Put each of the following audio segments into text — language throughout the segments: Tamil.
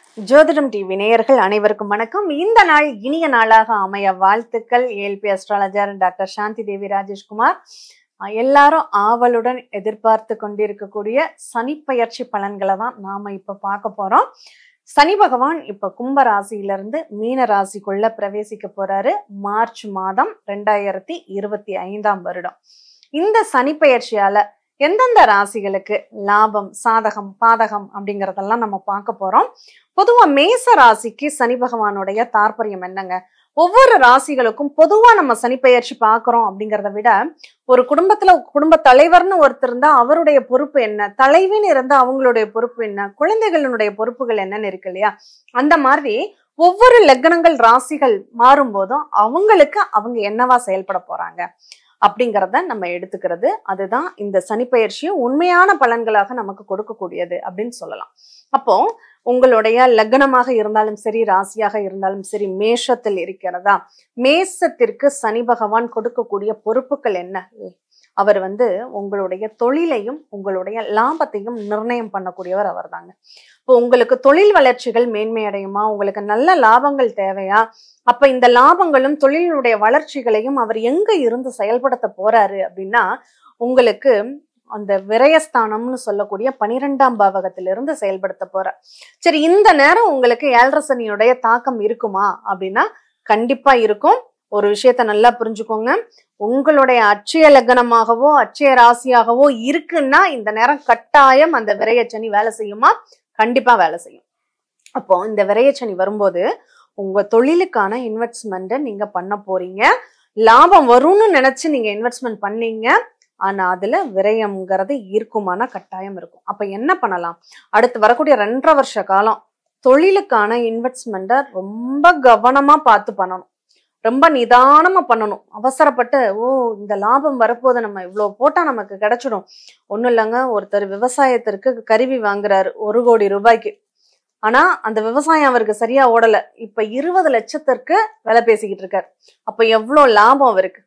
ஜோதிடம் டிவி நேயர்கள் அனைவருக்கும் வணக்கம் இந்த நாள் இனிய நாளாக அமைய வாழ்த்துக்கள் ALP astrologer doctor Shanthi Devi Rajeshkumar ah எல்லாரும் ஆவலுடன் எதிர்பார்த்து கொண்டிருக்கக்கூடிய சனிப்பெயர்ச்சி பலன்களை தான் நாம இப்ப பார்க்க போறோம் சனி பகவான் இப்ப கும்ப ராசியிலிருந்து மீன ராசிக்குள்ள பிரவேசிக்க போறாரு மார்ச் மாதம் ரெண்டாயிரத்தி இருபத்தி ஐந்தாம் வருடம் இந்த சனிப்பெயர்ச்சியால எந்தெந்த ராசிகளுக்கு லாபம் சாதகம் பாதகம் அப்படிங்கறதெல்லாம் நம்ம பார்க்க போறோம் பொதுவா மேச ராசிக்கு சனி பகவானுடைய தாற்பயம் என்னங்க ஒவ்வொரு ராசிகளுக்கும் பொதுவா நம்ம சனிப்பெயர்ச்சி பார்க்கிறோம் அப்படிங்கறத விட ஒரு குடும்பத்துல குடும்ப தலைவர்னு ஒருத்தர் இருந்தா அவருடைய பொறுப்பு என்ன தலைவின்னு இருந்தா அவங்களுடைய பொறுப்பு என்ன குழந்தைகளினுடைய பொறுப்புகள் என்னன்னு இருக்கு இல்லையா அந்த மாதிரி ஒவ்வொரு லக்னங்கள் ராசிகள் மாறும் போதும் அவங்களுக்கு அவங்க என்னவா செயல்பட போறாங்க அப்படிங்கிறத நம்ம எடுத்துக்கிறது அதுதான் இந்த சனிப்பெயர்ச்சியும் உண்மையான பலன்களாக நமக்கு கொடுக்கக்கூடியது அப்படின்னு சொல்லலாம் அப்போ உங்களுடைய லக்னமாக இருந்தாலும் சரி ராசியாக இருந்தாலும் சரி மேஷத்தில் இருக்கிறதா மேசத்திற்கு சனி பகவான் கொடுக்கக்கூடிய பொறுப்புகள் என்ன அவர் வந்து உங்களுடைய தொழிலையும் உங்களுடைய லாபத்தையும் நிர்ணயம் பண்ணக்கூடியவர் அவர் தாங்க இப்போ உங்களுக்கு தொழில் வளர்ச்சிகள் மேன்மை அடையுமா உங்களுக்கு நல்ல லாபங்கள் தேவையா அப்ப இந்த லாபங்களும் தொழிலுடைய வளர்ச்சிகளையும் அவர் எங்க இருந்து செயல்படுத்த போறாரு அப்படின்னா உங்களுக்கு அந்த விரயஸ்தானம்னு சொல்லக்கூடிய பனிரெண்டாம் பாவகத்திலிருந்து செயல்படுத்த போறார் சரி இந்த நேரம் உங்களுக்கு ஏழரை சனியுடைய தாக்கம் இருக்குமா அப்படின்னா கண்டிப்பா இருக்கும் ஒரு விஷயத்த நல்லா புரிஞ்சுக்கோங்க உங்களுடைய அட்சய லக்னமாகவோ அட்சய ராசியாகவோ இருக்குன்னா இந்த நேரம் கட்டாயம் அந்த விரயச்சனி வேலை செய்யுமா கண்டிப்பா வேலை செய்யும் அப்போ இந்த விரயச்சனி வரும்போது உங்க தொழிலுக்கான இன்வெஸ்ட்மெண்ட்டை நீங்க பண்ண போறீங்க லாபம் வரும்னு நினைச்சு நீங்க இன்வெஸ்ட்மெண்ட் பண்ணீங்க ஆனா அதுல விரயம்ங்கிறது இருக்குமானா கட்டாயம் இருக்கும் அப்ப என்ன பண்ணலாம் அடுத்து வரக்கூடிய ரெண்டரை வருஷ காலம் தொழிலுக்கான இன்வெஸ்ட்மெண்ட்டை ரொம்ப கவனமா பார்த்து பண்ணணும் ரொம்ப நிதானமா பண்ணணும் அவசரப்பட்டு ஓ இந்த லாபம் வரப்போது நம்ம இவ்வளவு போட்டா நமக்கு கிடைச்சிடும் ஒண்ணும் இல்லைங்க ஒருத்தர் விவசாயத்திற்கு கருவி வாங்குறாரு ஒரு கோடி ரூபாய்க்கு ஆனா அந்த விவசாயம் அவருக்கு சரியா ஓடல இப்ப இருபது லட்சத்திற்கு விலை பேசிக்கிட்டு இருக்காரு அப்ப எவ்வளவு லாபம் அவருக்கு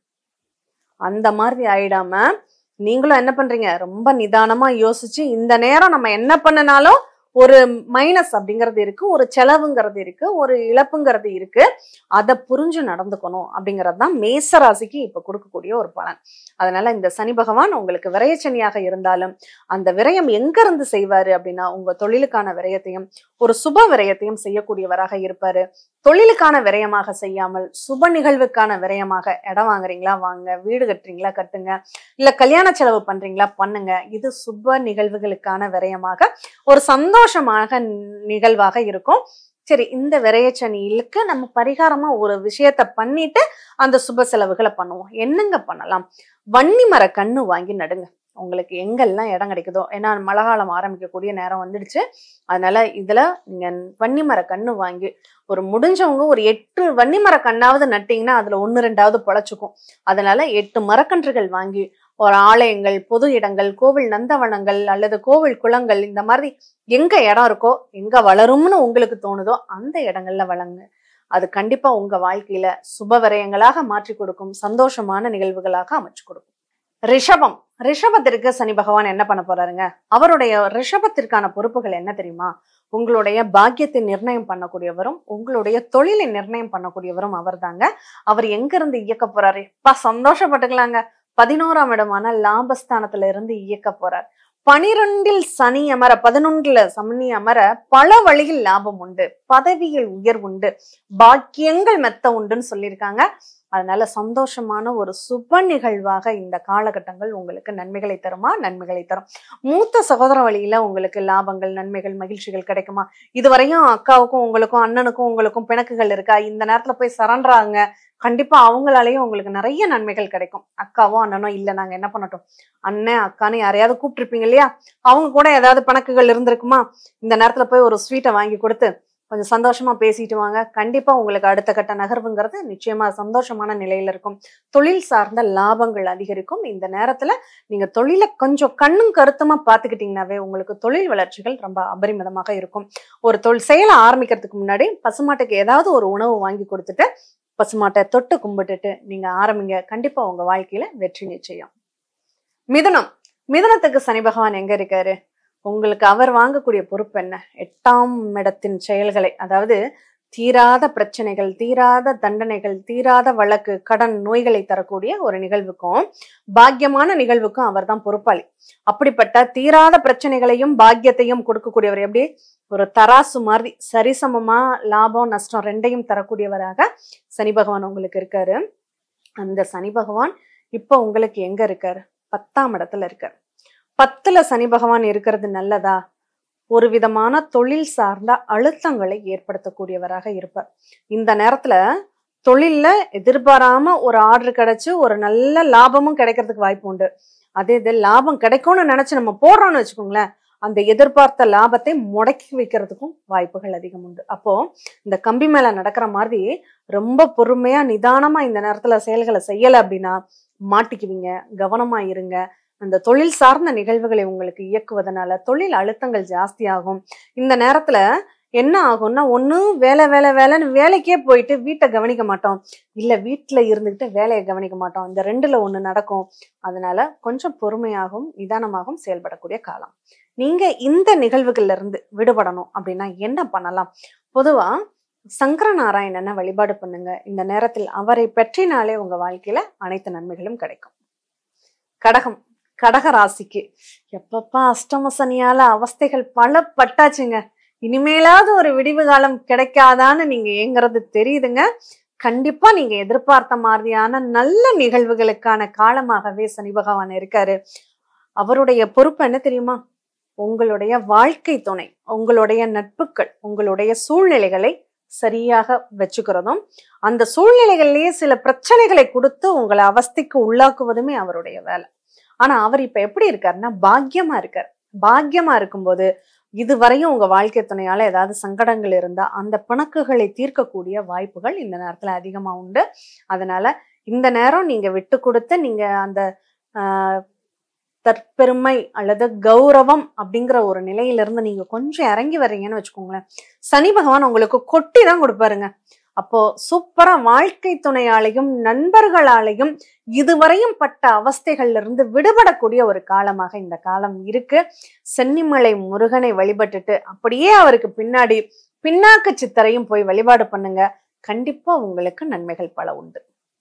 அந்த மாதிரி ஆயிடாம நீங்களும் என்ன பண்றீங்க ரொம்ப நிதானமா யோசிச்சு இந்த நேரம் நம்ம என்ன பண்ணினாலும் ஒரு மைனஸ் அப்படிங்கிறது இருக்கு ஒரு செலவுங்கிறது இருக்கு ஒரு இழப்புங்கிறது இருக்கு அதை புரிஞ்சு நடந்துக்கணும் அப்படிங்கிறது தான் மேச ராசிக்கு இப்ப கொடுக்கக்கூடிய ஒரு பலன் அதனால இந்த சனி பகவான் உங்களுக்கு விரயச்சனியாக இருந்தாலும் அந்த விரயம் எங்க இருந்து செய்வாரு அப்படின்னா உங்க தொழிலுக்கான விரயத்தையும் ஒரு சுப விரயத்தையும் செய்யக்கூடியவராக இருப்பாரு தொழிலுக்கான விரயமாக செய்யாமல் சுப நிகழ்வுக்கான விரயமாக இடம் வாங்குறீங்களா வாங்க வீடு கட்டுறீங்களா கட்டுங்க இல்ல கல்யாண செலவு பண்றீங்களா பண்ணுங்க இது சுப நிகழ்வுகளுக்கான விரயமாக ஒரு சந்தோஷமாக நிகழ்வாக இருக்கும் சரி இந்த விரயச்சனியிலுக்கு நம்ம பரிகாரமா ஒரு விஷயத்த பண்ணிட்டு அந்த சுப செலவுகளை பண்ணுவோம் என்னங்க பண்ணலாம் வன்னி மர கண்ணு வாங்கி நடுங்க உங்களுக்கு எங்கெல்லாம் இடம் கிடைக்குதோ ஏன்னா மழை காலம் ஆரம்பிக்கக்கூடிய நேரம் வந்துடுச்சு அதனால இதுல நீங்க வன்னி மர கண்ணு வாங்கி ஒரு முடிஞ்சவங்க ஒரு எட்டு வன்னி மர கண்ணாவது நட்டீங்கன்னா அதுல ஒன்னு ரெண்டாவது பொழைச்சுக்கும் அதனால எட்டு மரக்கன்றுகள் வாங்கி ஒரு ஆலயங்கள் பொது இடங்கள் கோவில் நந்தவனங்கள் அல்லது கோவில் குளங்கள் இந்த மாதிரி எங்க இடம் இருக்கோ எங்க வளரும்னு உங்களுக்கு தோணுதோ அந்த இடங்கள்ல வளங்க அது கண்டிப்பா உங்க வாழ்க்கையில சுப விரயங்களாக மாற்றி கொடுக்கும் சந்தோஷமான நிகழ்வுகளாக அமைச்சு கொடுக்கும் ரிஷபம் ரிஷபத்திற்கு சனி பகவான் என்ன பண்ண போறாருங்க அவருடைய ரிஷபத்திற்கான பொறுப்புகள் என்ன தெரியுமா உங்களுடைய பாக்கியத்தை நிர்ணயம் பண்ணக்கூடியவரும் உங்களுடைய தொழிலை நிர்ணயம் பண்ணக்கூடியவரும் அவர் தாங்க அவர் எங்க இருந்து இயக்க போறாரு எப்பா சந்தோஷப்பட்டுக்கலாங்க பதினோராம் இடமான லாபஸ்தானத்துல இருந்து இயக்க போறார் பனிரெண்டில் சனி அமர பதினொன்றுல சனி அமர பல வழியில் லாபம் உண்டு பதவியில் உயர்வு உண்டு பாக்கியங்கள் மெத்த உண்டுன்னு சொல்லியிருக்காங்க அதனால சந்தோஷமான ஒரு சுப நிகழ்வாக இந்த காலகட்டங்கள் உங்களுக்கு நன்மைகளை தருமா நன்மைகளை தரும் மூத்த சகோதர வழியில உங்களுக்கு லாபங்கள் நன்மைகள் மகிழ்ச்சிகள் கிடைக்குமா இதுவரையும் அக்காவுக்கும் உங்களுக்கும் அண்ணனுக்கும் உங்களுக்கும் பிணக்குகள் இருக்கா இந்த நேரத்துல போய் சரண்டறாங்க கண்டிப்பா அவங்களாலேயும் உங்களுக்கு நிறைய நன்மைகள் கிடைக்கும் அக்காவோ அண்ணனோ இல்ல நாங்க என்ன பண்ணட்டும் அண்ணன் அக்கான்னு யாரையாவது கூப்பிட்டுருப்பீங்க இல்லையா அவங்க கூட ஏதாவது பிணக்குகள் இருந்திருக்குமா இந்த நேரத்துல போய் ஒரு ஸ்வீட்டை வாங்கி கொடுத்து கொஞ்சம் சந்தோஷமா பேசிட்டு வாங்க கண்டிப்பா உங்களுக்கு அடுத்த கட்ட நகர்வுங்கிறது நிச்சயமா சந்தோஷமான நிலையில இருக்கும் தொழில் சார்ந்த லாபங்கள் அதிகரிக்கும் இந்த நேரத்துல நீங்க தொழிலை கொஞ்சம் கண்ணும் கருத்துமா பாத்துக்கிட்டீங்கன்னாவே உங்களுக்கு தொழில் வளர்ச்சிகள் ரொம்ப அபரிமிதமாக இருக்கும் ஒரு தொழில் செயலை ஆரம்பிக்கிறதுக்கு முன்னாடி பசுமாட்டுக்கு ஏதாவது ஒரு உணவு வாங்கி கொடுத்துட்டு பசுமாட்டை தொட்டு கும்பிட்டுட்டு நீங்க ஆரம்பிங்க கண்டிப்பா உங்க வாழ்க்கையில வெற்றி நிச்சயம் மிதுனம் மிதுனத்துக்கு சனி பகவான் எங்க இருக்காரு உங்களுக்கு அவர் வாங்கக்கூடிய பொறுப்பு என்ன எட்டாம் இடத்தின் செயல்களை அதாவது தீராத பிரச்சனைகள் தீராத தண்டனைகள் தீராத வழக்கு கடன் நோய்களை தரக்கூடிய ஒரு நிகழ்வுக்கும் பாக்கியமான நிகழ்வுக்கும் அவர் தான் பொறுப்பாளி அப்படிப்பட்ட தீராத பிரச்சனைகளையும் பாக்கியத்தையும் கொடுக்கக்கூடியவர் எப்படி ஒரு தராசு மாதிரி சரிசமமா லாபம் நஷ்டம் ரெண்டையும் தரக்கூடியவராக சனி பகவான் உங்களுக்கு இருக்காரு அந்த சனி பகவான் இப்போ உங்களுக்கு எங்க இருக்காரு பத்தாம் இடத்துல இருக்காரு பத்துல சனி பகவான் இருக்கிறது நல்லதா ஒரு விதமான தொழில் சார்ந்த அழுத்தங்களை ஏற்படுத்தக்கூடியவராக இருப்பார் இந்த நேரத்துல தொழில்ல எதிர்பாராம ஒரு ஆர்டர் கிடைச்சு ஒரு நல்ல லாபமும் கிடைக்கிறதுக்கு வாய்ப்பு உண்டு அதே இது லாபம் கிடைக்கும்னு நினைச்சு நம்ம போடுறோம்னு வச்சுக்கோங்களேன் அந்த எதிர்பார்த்த லாபத்தை முடக்கி வைக்கிறதுக்கும் வாய்ப்புகள் அதிகம் உண்டு அப்போ இந்த கம்பி மேல நடக்கிற மாதிரி ரொம்ப பொறுமையா நிதானமா இந்த நேரத்துல செயல்களை செய்யல அப்படின்னா மாட்டிக்குவீங்க கவனமா இருங்க அந்த தொழில் சார்ந்த நிகழ்வுகளை உங்களுக்கு இயக்குவதனால தொழில் அழுத்தங்கள் ஜாஸ்தியாகும் இந்த நேரத்துல என்ன ஆகும்னா ஒண்ணு வேலை வேலை வேலைன்னு வேலைக்கே போயிட்டு வீட்டை கவனிக்க மாட்டோம் இல்ல வீட்டுல இருந்துகிட்டு வேலையை கவனிக்க மாட்டோம் இந்த ரெண்டுல ஒண்ணு நடக்கும் அதனால கொஞ்சம் பொறுமையாகவும் நிதானமாகவும் செயல்படக்கூடிய காலம் நீங்க இந்த நிகழ்வுகள்ல இருந்து விடுபடணும் அப்படின்னா என்ன பண்ணலாம் பொதுவா சங்கர நாராயணனை வழிபாடு பண்ணுங்க இந்த நேரத்தில் அவரை பற்றினாலே உங்க வாழ்க்கையில அனைத்து நன்மைகளும் கிடைக்கும் கடகம் கடக ராசிக்கு எப்பப்பா அஷ்டம சனியால அவஸ்தைகள் பல பட்டாச்சுங்க இனிமேலாவது ஒரு விடிவு காலம் கிடைக்காதான்னு நீங்க ஏங்குறது தெரியுதுங்க கண்டிப்பா நீங்க எதிர்பார்த்த மாதிரியான நல்ல நிகழ்வுகளுக்கான காலமாகவே சனி பகவான் இருக்காரு அவருடைய பொறுப்பு என்ன தெரியுமா உங்களுடைய வாழ்க்கை துணை உங்களுடைய நட்புகள் உங்களுடைய சூழ்நிலைகளை சரியாக வச்சுக்கிறதும் அந்த சூழ்நிலைகள்லயே சில பிரச்சனைகளை கொடுத்து உங்களை அவஸ்தைக்கு உள்ளாக்குவதுமே அவருடைய வேலை ஆனா அவர் இப்ப எப்படி இருக்காருன்னா பாக்கியமா இருக்கார் பாக்கியமா இருக்கும்போது இதுவரையும் உங்க வாழ்க்கை துணையால ஏதாவது சங்கடங்கள் இருந்தா அந்த பிணக்குகளை தீர்க்கக்கூடிய வாய்ப்புகள் இந்த நேரத்துல அதிகமா உண்டு அதனால இந்த நேரம் நீங்க விட்டு கொடுத்து நீங்க அந்த ஆஹ், தற்பெருமை அல்லது கௌரவம் அப்படிங்கிற ஒரு நிலையிலிருந்து நீங்க கொஞ்சம் இறங்கி வர்றீங்கன்னு வச்சுக்கோங்களேன் சனி பகவான் உங்களுக்கு கொட்டி தான் கொடுப்பாருங்க அப்போ சூப்பரா வாழ்க்கை துணையாலையும் நண்பர்களாலையும் இதுவரையும் பட்ட அவஸ்தைகள்ல இருந்து விடுபடக்கூடிய ஒரு காலமாக இந்த காலம் இருக்கு சென்னிமலை முருகனை வழிபட்டுட்டு அப்படியே அவருக்கு பின்னாடி பின்னாக்கு சித்தரையும் போய் வழிபாடு பண்ணுங்க கண்டிப்பா உங்களுக்கு நன்மைகள் பல உண்டு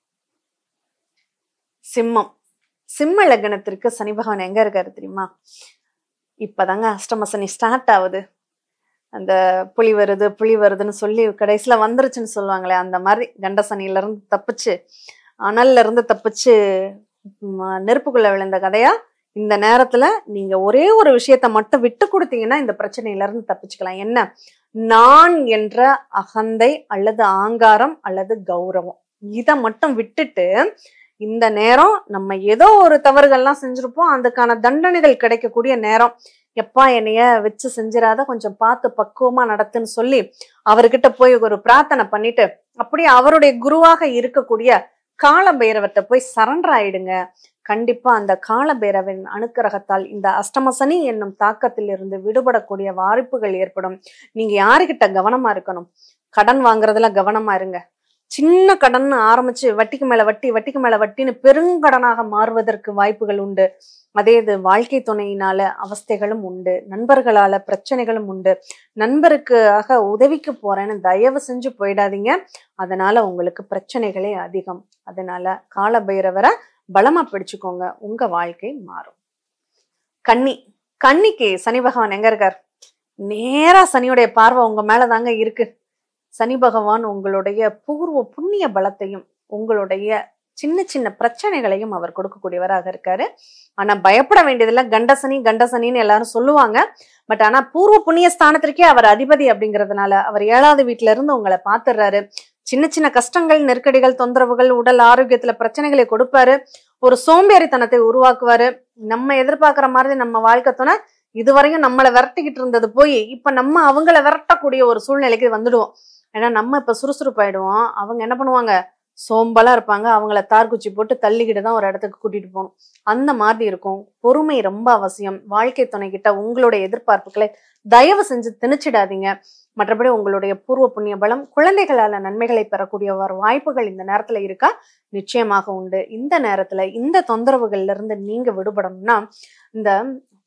சிம்மம் சிம்ம லக்னத்திற்கு சனி பகவான் எங்க இருக்காரு தெரியுமா இப்பதாங்க அஷ்டம சனி ஸ்டார்ட் ஆகுது அந்த புலி வருது புலி வருதுன்னு சொல்லி கடைசியில வந்துருச்சுன்னு சொல்லுவாங்களே அந்த மாதிரி கண்ட சனியில இருந்து தப்பிச்சு அனல்ல இருந்து தப்பிச்சு ம், நெருப்புக்குள்ள விழுந்த கதையா இந்த நேரத்துல நீங்க ஒரே ஒரு விஷயத்த மட்டும் விட்டு கொடுத்தீங்கன்னா இந்த பிரச்சனையில இருந்து தப்பிச்சுக்கலாம் என்ன நான் என்ற அகந்தை அல்லது ஆங்காரம் அல்லது கௌரவம் இதை மட்டும் விட்டுட்டு இந்த நேரம் நம்ம ஏதோ ஒரு தவறுகள்லாம் செஞ்சிருப்போம் அதுக்கான தண்டனைகள் கிடைக்கக்கூடிய நேரம் எப்பா என்னைய வச்சு செஞ்சிராத கொஞ்சம் பார்த்து பக்குவமா நடத்துன்னு சொல்லி அவர்கிட்ட போய் ஒரு பிரார்த்தனை பண்ணிட்டு அப்படியே அவருடைய குருவாக இருக்கக்கூடிய கால பைரவத்தை போய் சரண்டர் ஆயிடுங்க கண்டிப்பா அந்த கால பைரவின் அனுக்கிரகத்தால் இந்த அஷ்டமசனி என்னும் தாக்கத்தில் இருந்து விடுபடக்கூடிய வாய்ப்புகள் ஏற்படும் நீங்க யாருகிட்ட கவனமா இருக்கணும் கடன் வாங்குறதுல கவனமா இருங்க சின்ன கடன் ஆரம்பிச்சு வட்டிக்கு மேல வட்டி வட்டிக்கு மேல வட்டின்னு பெருங்கடனாக மாறுவதற்கு வாய்ப்புகள் உண்டு அதே இது வாழ்க்கை துணையினால அவஸ்தைகளும் உண்டு நண்பர்களால பிரச்சனைகளும் உண்டு நண்பருக்காக உதவிக்கு போறேன்னு தயவு செஞ்சு போயிடாதீங்க அதனால உங்களுக்கு பிரச்சனைகளே அதிகம் அதனால கால பைரவரை பலமா பிடிச்சுக்கோங்க உங்க வாழ்க்கை மாறும் கன்னி கன்னிக்கு சனி பகவான் எங்க இருக்கார் நேரா சனியுடைய பார்வை உங்க மேலதாங்க இருக்கு சனி பகவான் உங்களுடைய பூர்வ புண்ணிய பலத்தையும் உங்களுடைய சின்ன சின்ன பிரச்சனைகளையும் அவர் கொடுக்கக்கூடியவராக இருக்காரு ஆனா பயப்பட வேண்டியதில்ல கண்டசனி கண்டசனின்னு எல்லாரும் சொல்லுவாங்க பட் ஆனா பூர்வ புண்ணிய ஸ்தானத்திற்கே அவர் அதிபதி அப்படிங்கிறதுனால அவர் ஏழாவது வீட்டுல இருந்து உங்களை பாத்துடுறாரு சின்ன சின்ன கஷ்டங்கள் நெருக்கடிகள் தொந்தரவுகள் உடல் ஆரோக்கியத்துல பிரச்சனைகளை கொடுப்பாரு ஒரு சோம்பேறித்தனத்தை உருவாக்குவாரு நம்ம எதிர்பார்க்கிற மாதிரி நம்ம வாழ்க்கை துணை இதுவரையும் நம்மளை விரட்டிக்கிட்டு இருந்தது போய் இப்ப நம்ம அவங்கள விரட்டக்கூடிய ஒரு சூழ்நிலைக்கு வந்துடுவோம் ஏன்னா நம்ம இப்ப சுறுசுறுப்பாயிடுவோம் அவங்க என்ன பண்ணுவாங்க சோம்பலா இருப்பாங்க அவங்கள தார்குச்சி போட்டு தள்ளிக்கிட்டு தான் ஒரு இடத்துக்கு கூட்டிட்டு போகணும் அந்த மாதிரி இருக்கும் பொறுமை ரொம்ப அவசியம் வாழ்க்கை துணை கிட்ட உங்களுடைய எதிர்பார்ப்புகளை தயவு செஞ்சு திணிச்சிடாதீங்க மற்றபடி உங்களுடைய பூர்வ புண்ணிய பலம் குழந்தைகளால நன்மைகளை பெறக்கூடிய ஒரு வாய்ப்புகள் இந்த நேரத்துல இருக்கா நிச்சயமாக உண்டு இந்த நேரத்துல இந்த தொந்தரவுகள்ல இருந்து நீங்க விடுபடணும்னா இந்த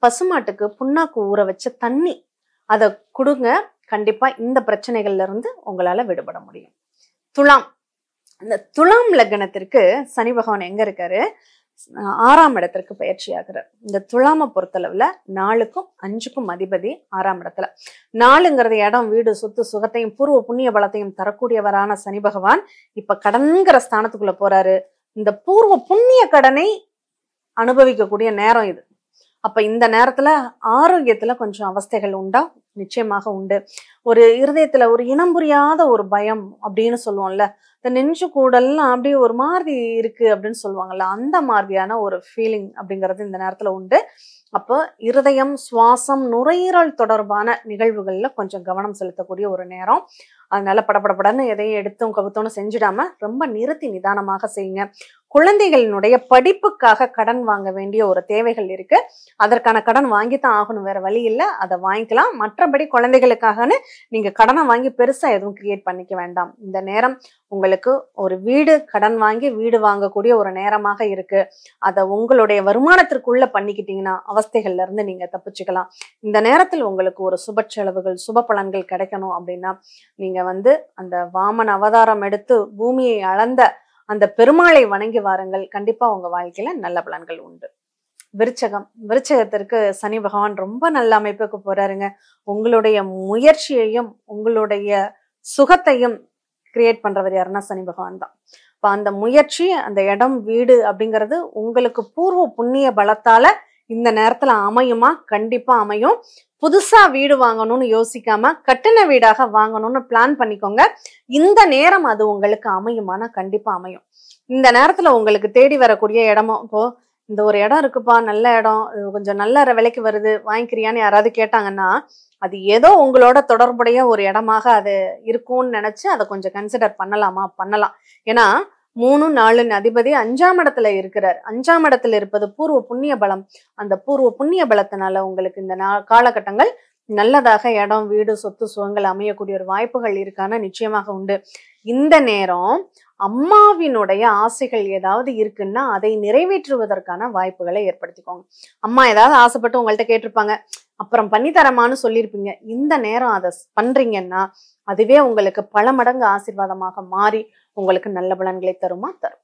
பசுமாட்டுக்கு புண்ணாக்கு ஊற வச்ச தண்ணி அதை கொடுங்க கண்டிப்பா இந்த பிரச்சனைகள்ல இருந்து உங்களால விடுபட முடியும் துலாம் இந்த துலாம் லக்னத்திற்கு சனி பகவான் எங்க இருக்காரு அஹ் ஆறாம் இடத்திற்கு பயிற்சி ஆகிறார் இந்த துலாமை பொறுத்தளவுல நாலுக்கும் அஞ்சுக்கும் அதிபதி ஆறாம் இடத்துல நாலுங்கிறது இடம் வீடு சொத்து சுகத்தையும் பூர்வ புண்ணிய பலத்தையும் தரக்கூடியவரான சனி பகவான் இப்ப கடன்கிற ஸ்தானத்துக்குள்ள போறாரு இந்த பூர்வ புண்ணிய கடனை அனுபவிக்கக்கூடிய நேரம் இது அப்ப இந்த நேரத்துல ஆரோக்கியத்துல கொஞ்சம் அவஸ்தைகள் உண்டா நிச்சயமாக உண்டு ஒரு இருதயத்துல ஒரு இனம் புரியாத ஒரு பயம் அப்படின்னு சொல்லுவோம்ல இந்த நெஞ்சு கூடெல்லாம் அப்படியே ஒரு மாதிரி இருக்கு அப்படின்னு சொல்லுவாங்கல்ல அந்த மாதிரியான ஒரு ஃபீலிங் அப்படிங்கிறது இந்த நேரத்துல உண்டு அப்போ இருதயம் சுவாசம் நுரையீரல் தொடர்பான நிகழ்வுகள்ல கொஞ்சம் கவனம் செலுத்தக்கூடிய ஒரு நேரம் அதனால படபடபடன்னு எதையும் எடுத்தும் கவுத்தோன்னு செஞ்சிடாம ரொம்ப நிறுத்தி நிதானமாக செய்யுங்க குழந்தைகளினுடைய படிப்புக்காக கடன் வாங்க வேண்டிய ஒரு தேவைகள் இருக்கு அதற்கான கடன் வாங்கித்தான் ஆகணும் வேற வழி இல்லை அதை வாங்கிக்கலாம் மற்றபடி குழந்தைகளுக்காகன்னு நீங்க கடனை வாங்கி பெருசா எதுவும் கிரியேட் பண்ணிக்க வேண்டாம் இந்த நேரம் உங்களுக்கு ஒரு வீடு கடன் வாங்கி வீடு வாங்கக்கூடிய ஒரு நேரமாக இருக்கு அதை உங்களுடைய வருமானத்திற்குள்ள பண்ணிக்கிட்டீங்கன்னா அவஸ்தைகள்ல இருந்து நீங்க தப்பிச்சுக்கலாம் இந்த நேரத்தில் உங்களுக்கு ஒரு சுப செலவுகள் சுப பலன்கள் கிடைக்கணும் அப்படின்னா நீங்க வந்து அந்த வாமன் அவதாரம் எடுத்து பூமியை அளந்த அந்த பெருமாளை வணங்கி வாருங்கள் கண்டிப்பா உங்க வாழ்க்கையில நல்ல பலன்கள் உண்டு விருச்சகம் விருச்சகத்திற்கு சனி பகவான் ரொம்ப நல்ல அமைப்புக்கு போறாருங்க உங்களுடைய முயற்சியையும் உங்களுடைய சுகத்தையும் கிரியேட் பண்றவர் யாருன்னா சனி பகவான் தான் இப்ப அந்த முயற்சி அந்த இடம் வீடு அப்படிங்கிறது உங்களுக்கு பூர்வ புண்ணிய பலத்தால இந்த நேரத்துல அமையுமா கண்டிப்பா அமையும் புதுசா வீடு வாங்கணும்னு யோசிக்காம கட்டின வீடாக வாங்கணும்னு பிளான் பண்ணிக்கோங்க இந்த நேரம் அது உங்களுக்கு அமையுமானா கண்டிப்பா அமையும் இந்த நேரத்துல உங்களுக்கு தேடி வரக்கூடிய இடமும் இப்போ இந்த ஒரு இடம் இருக்குப்பா நல்ல இடம் இது கொஞ்சம் நல்ல விலைக்கு வருது வாங்கிக்கிறியான்னு யாராவது கேட்டாங்கன்னா அது ஏதோ உங்களோட தொடர்புடைய ஒரு இடமாக அது இருக்கும்னு நினைச்சு அதை கொஞ்சம் கன்சிடர் பண்ணலாமா பண்ணலாம் ஏன்னா மூணு நாலு அதிபதி அஞ்சாம் இடத்துல இருக்கிறார் அஞ்சாம் இடத்துல இருப்பது பூர்வ புண்ணிய பலம் அந்த பூர்வ புண்ணிய பலத்தினால உங்களுக்கு இந்த நா காலகட்டங்கள் நல்லதாக இடம் வீடு சொத்து சுகங்கள் அமையக்கூடிய ஒரு வாய்ப்புகள் இருக்கான நிச்சயமாக உண்டு இந்த நேரம் அம்மாவினுடைய ஆசைகள் ஏதாவது இருக்குன்னா அதை நிறைவேற்றுவதற்கான வாய்ப்புகளை ஏற்படுத்திக்கோங்க அம்மா ஏதாவது ஆசைப்பட்டு உங்கள்ட்ட கேட்டிருப்பாங்க அப்புறம் பண்ணி தரமான்னு சொல்லியிருப்பீங்க இந்த நேரம் அதை பண்றீங்கன்னா அதுவே உங்களுக்கு பல மடங்கு ஆசீர்வாதமாக மாறி உங்களுக்கு நல்ல பலன்களை தருமா தரும்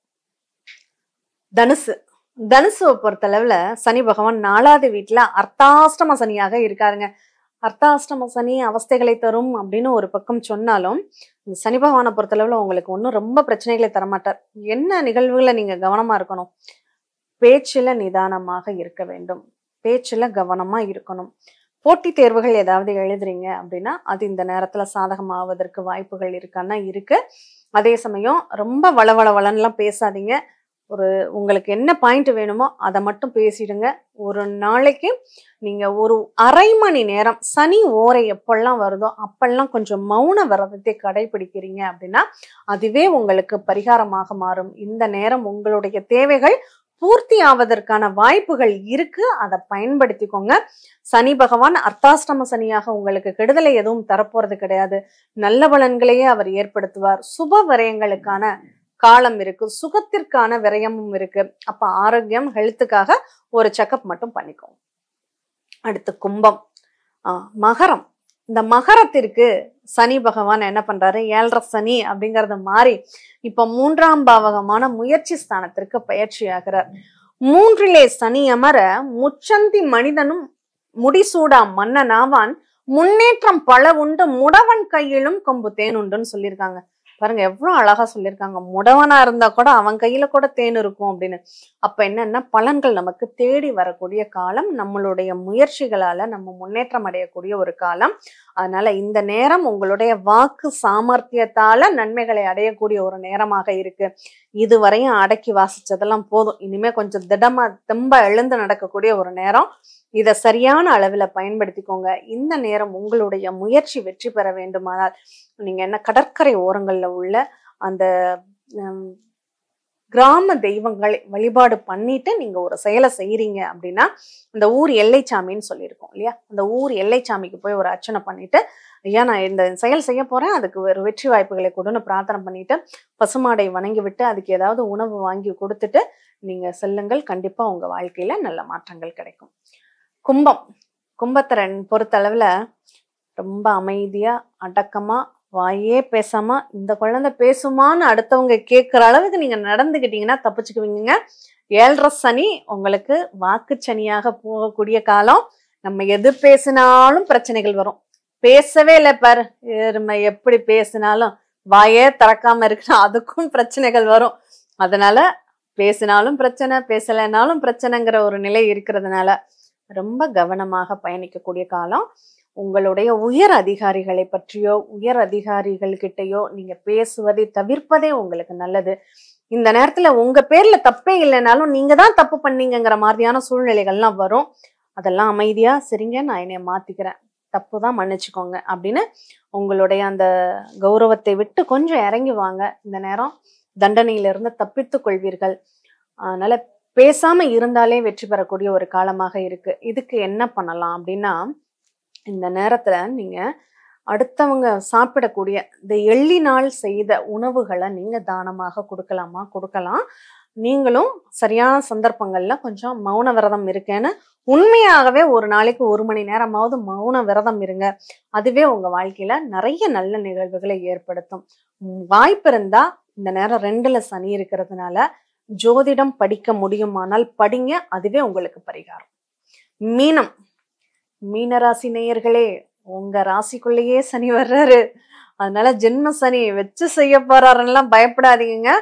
தனுசு தனுசுவை பொறுத்தளவுல சனி பகவான் நாலாவது வீட்டுல அர்த்தாஷ்டம சனியாக இருக்காருங்க அர்த்தாஷ்டம சனி அவஸ்தைகளை தரும் அப்படின்னு ஒரு பக்கம் சொன்னாலும் இந்த சனி பகவானை பொறுத்தளவுல உங்களுக்கு ஒன்றும் ரொம்ப பிரச்சனைகளை தரமாட்டார் என்ன நிகழ்வுகளை நீங்க கவனமா இருக்கணும் பேச்சுல நிதானமாக இருக்க வேண்டும் பேச்சுல கவனமா இருக்கணும் போட்டித் தேர்வுகள் ஏதாவது எழுதுறீங்க அப்படின்னா அது இந்த நேரத்துல சாதகமாவதற்கு வாய்ப்புகள் இருக்கான்னா இருக்கு அதே சமயம் ரொம்ப வளவள வளன்லாம் பேசாதீங்க ஒரு உங்களுக்கு என்ன பாயிண்ட் வேணுமோ அதை மட்டும் பேசிடுங்க ஒரு நாளைக்கு நீங்க ஒரு அரை மணி நேரம் சனி ஓரை எப்பெல்லாம் வருதோ அப்பெல்லாம் கொஞ்சம் மௌன விரதத்தை கடைபிடிக்கிறீங்க அப்படின்னா அதுவே உங்களுக்கு பரிகாரமாக மாறும் இந்த நேரம் உங்களுடைய தேவைகள் பூர்த்தி ஆவதற்கான வாய்ப்புகள் இருக்கு அதை பயன்படுத்திக்கோங்க சனி பகவான் அர்த்தாஷ்டம சனியாக உங்களுக்கு கெடுதலை எதுவும் தரப்போறது கிடையாது நல்ல பலன்களையே அவர் ஏற்படுத்துவார் சுப விரயங்களுக்கான காலம் இருக்கு சுகத்திற்கான விரயமும் இருக்கு அப்ப ஆரோக்கியம் ஹெல்த்துக்காக ஒரு செக்கப் மட்டும் பண்ணிக்கோங்க அடுத்து கும்பம் ஆஹ் மகரம் இந்த மகரத்திற்கு சனி பகவான் என்ன பண்றாரு ஏழரை சனி அப்படிங்கறது மாறி இப்ப மூன்றாம் பாவகமான முயற்சி ஸ்தானத்திற்கு பயிற்சி ஆகிறார் மூன்றிலே சனி அமர முச்சந்தி மனிதனும் முடிசூடா மன்னனாவான் முன்னேற்றம் பல உண்டு முடவன் கையிலும் கொம்பு தேன் உண்டுன்னு சொல்லியிருக்காங்க பாருங்க எவ்வளவு அழகா சொல்லியிருக்காங்க முடவனா இருந்தா கூட அவன் கையில கூட தேன் இருக்கும் அப்படின்னு அப்ப என்னன்னா பலன்கள் நமக்கு தேடி வரக்கூடிய காலம் நம்மளுடைய முயற்சிகளால நம்ம முன்னேற்றம் அடையக்கூடிய ஒரு காலம் அதனால இந்த நேரம் உங்களுடைய வாக்கு சாமர்த்தியத்தால நன்மைகளை அடையக்கூடிய ஒரு நேரமாக இருக்கு இதுவரையும் அடக்கி வாசிச்சதெல்லாம் போதும் இனிமே கொஞ்சம் திடமா தெம்ப எழுந்து நடக்கக்கூடிய ஒரு நேரம் இதை சரியான அளவில் பயன்படுத்திக்கோங்க இந்த நேரம் உங்களுடைய முயற்சி வெற்றி பெற வேண்டுமானால் நீங்க என்ன கடற்கரை ஓரங்கள்ல உள்ள அந்த ஹம், கிராம தெய்வங்களை வழிபாடு பண்ணிட்டு நீங்க ஒரு செயலை செய்றீங்க அப்படின்னா இந்த ஊர் எல்லைச்சாமின்னு சொல்லியிருக்கோம் இல்லையா அந்த ஊர் எல்லைச்சாமிக்கு போய் ஒரு அர்ச்சனை பண்ணிட்டு ஐயா நான் இந்த செயல் செய்ய போறேன் அதுக்கு ஒரு வெற்றி வாய்ப்புகளை கொடுன்னு பிரார்த்தனை பண்ணிட்டு பசுமாடை வணங்கி விட்டு அதுக்கு ஏதாவது உணவு வாங்கி கொடுத்துட்டு நீங்க செல்லுங்கள் கண்டிப்பா உங்க வாழ்க்கையில நல்ல மாற்றங்கள் கிடைக்கும் கும்பம் கும்பத்தை பொறுத்தளவுல ரொம்ப அமைதியா அடக்கமா வாயே பேசாம இந்த குழந்தை பேசுமான்னு அடுத்தவங்க கேட்குற அளவுக்கு நீங்க நடந்துக்கிட்டீங்கன்னா தப்பிச்சுக்குவீங்க ஏழரை சனி உங்களுக்கு வாக்கு சனியாக போகக்கூடிய காலம் நம்ம எது பேசினாலும் பிரச்சனைகள் வரும் பேசவே இல்லை பாரு எருமை எப்படி பேசினாலும் வாயே திறக்காம இருக்குன்னா அதுக்கும் பிரச்சனைகள் வரும் அதனால பேசினாலும் பிரச்சனை பேசலைனாலும் பிரச்சனைங்கிற ஒரு நிலை இருக்கிறதுனால ரொம்ப கவனமாக பயணிக்கக்கூடிய காலம் உங்களுடைய உயர் அதிகாரிகளை பற்றியோ உயர் அதிகாரிகள் கிட்டயோ நீங்க பேசுவதை தவிர்ப்பதே உங்களுக்கு நல்லது இந்த நேரத்துல உங்க பேர்ல தப்பே இல்லைனாலும் நீங்க தான் தப்பு பண்ணீங்கங்கிற மாதிரியான சூழ்நிலைகள்லாம் வரும் அதெல்லாம் அமைதியா சரிங்க நான் என்னைய மாத்திக்கிறேன் தப்பு தான் மன்னிச்சுக்கோங்க அப்படின்னு உங்களுடைய அந்த கௌரவத்தை விட்டு கொஞ்சம் இறங்கி வாங்க இந்த நேரம் தண்டனையிலிருந்து தப்பித்துக் கொள்வீர்கள் அதனால பேசாம இருந்தாலே வெற்றி பெறக்கூடிய ஒரு காலமாக இருக்கு இதுக்கு என்ன பண்ணலாம் அப்படின்னா இந்த நேரத்துல நீங்க அடுத்தவங்க சாப்பிடக்கூடிய இந்த எள்ளினால் செய்த உணவுகளை நீங்க தானமாக கொடுக்கலாமா கொடுக்கலாம் நீங்களும் சரியான சந்தர்ப்பங்கள்ல கொஞ்சம் மௌன விரதம் இருக்கேன்னு உண்மையாகவே ஒரு நாளைக்கு ஒரு மணி நேரமாவது மௌன விரதம் இருங்க அதுவே உங்க வாழ்க்கையில நிறைய நல்ல நிகழ்வுகளை ஏற்படுத்தும் உம் வாய்ப்பு இருந்தா இந்த நேரம் ரெண்டுல சனி இருக்கிறதுனால ஜோதிடம் படிக்க முடியுமானால் படிங்க அதுவே உங்களுக்கு பரிகாரம் மீனம் மீனராசி நேயர்களே உங்க ராசிக்குள்ளேயே சனி வர்றாரு அதனால ஜென்ம சனி வச்சு செய்ய போறாருன்னெல்லாம் பயப்படாதீங்க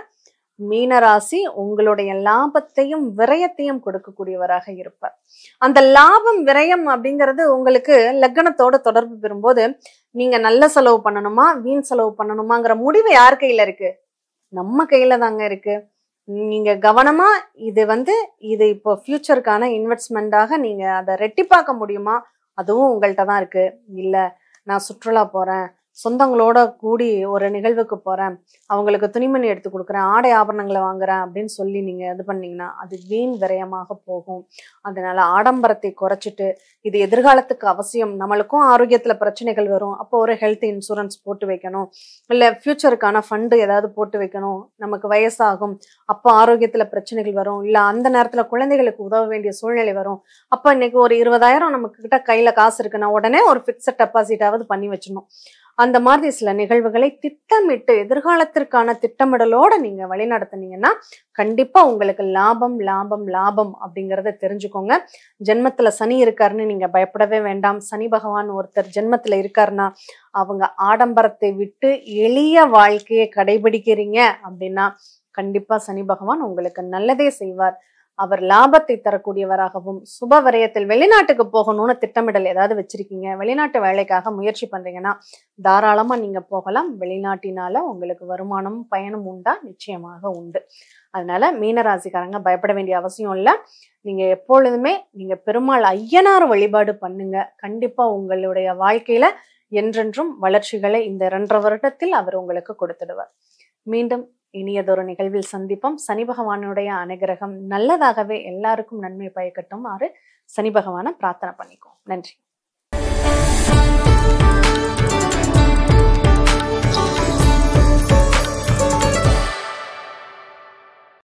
மீனராசி உங்களுடைய லாபத்தையும் விரயத்தையும் கொடுக்கக்கூடியவராக இருப்பார் அந்த லாபம் விரயம் அப்படிங்கிறது உங்களுக்கு லக்னத்தோட தொடர்பு பெறும்போது நீங்க நல்ல செலவு பண்ணணுமா வீண் செலவு பண்ணணுமாங்கிற முடிவு யார் கையில இருக்கு நம்ம கையில தாங்க இருக்கு நீங்க கவனமா இது வந்து இது இப்போ ஃபியூச்சருக்கான இன்வெஸ்ட்மெண்ட்டாக நீங்க அதை ரெட்டிப்பாக்க முடியுமா அதுவும் உங்கள்கிட்ட தான் இருக்கு இல்ல நான் சுற்றுலா போறேன் சொந்தங்களோட கூடி ஒரு நிகழ்வுக்கு போறேன் அவங்களுக்கு துணிமணி எடுத்து கொடுக்குறேன் ஆடை ஆபரணங்களை வாங்குறேன் அப்படின்னு சொல்லி நீங்க இது பண்ணீங்கன்னா அது வீண் விரயமாக போகும் அதனால ஆடம்பரத்தை குறைச்சிட்டு இது எதிர்காலத்துக்கு அவசியம் நம்மளுக்கும் ஆரோக்கியத்துல பிரச்சனைகள் வரும் அப்போ ஒரு ஹெல்த் இன்சூரன்ஸ் போட்டு வைக்கணும் இல்ல ஃபியூச்சருக்கான ஃபண்டு ஏதாவது போட்டு வைக்கணும் நமக்கு வயசாகும் அப்போ ஆரோக்கியத்துல பிரச்சனைகள் வரும் இல்ல அந்த நேரத்துல குழந்தைகளுக்கு உதவ வேண்டிய சூழ்நிலை வரும் அப்ப இன்னைக்கு ஒரு இருபதாயிரம் நமக்கு கிட்ட கையில காசு இருக்குன்னா உடனே ஒரு பிக்சட் டெபாசிட்டாவது பண்ணி வச்சிடணும் அந்த மாதிரி சில நிகழ்வுகளை திட்டமிட்டு எதிர்காலத்திற்கான திட்டமிடலோட நீங்க வழிநடத்துனீங்கன்னா கண்டிப்பா உங்களுக்கு லாபம் லாபம் லாபம் அப்படிங்கறத தெரிஞ்சுக்கோங்க ஜென்மத்துல சனி இருக்காருன்னு நீங்க பயப்படவே வேண்டாம் சனி பகவான் ஒருத்தர் ஜென்மத்துல இருக்காருன்னா அவங்க ஆடம்பரத்தை விட்டு எளிய வாழ்க்கையை கடைபிடிக்கிறீங்க அப்படின்னா கண்டிப்பா சனி பகவான் உங்களுக்கு நல்லதே செய்வார் அவர் லாபத்தை தரக்கூடியவராகவும் சுப விரயத்தில் வெளிநாட்டுக்கு போகணும்னு திட்டமிடல் ஏதாவது வச்சிருக்கீங்க வெளிநாட்டு வேலைக்காக முயற்சி பண்றீங்கன்னா தாராளமா நீங்க போகலாம் வெளிநாட்டினால உங்களுக்கு வருமானம் பயணம் உண்டா நிச்சயமாக உண்டு அதனால மீனராசிக்காரங்க பயப்பட வேண்டிய அவசியம் இல்லை நீங்க எப்பொழுதுமே நீங்க பெருமாள் ஐயனார் வழிபாடு பண்ணுங்க கண்டிப்பா உங்களுடைய வாழ்க்கையில என்றென்றும் வளர்ச்சிகளை இந்த இரண்டரை வருடத்தில் அவர் உங்களுக்கு கொடுத்துடுவார் மீண்டும் இனியதொரு நிகழ்வில் சந்திப்போம் சனி பகவானுடைய அனுகிரகம் நல்லதாகவே எல்லாருக்கும் நன்மை பயக்கட்டும் ஆறு சனி பகவானை பிரார்த்தனை பண்ணிக்குவோம் நன்றி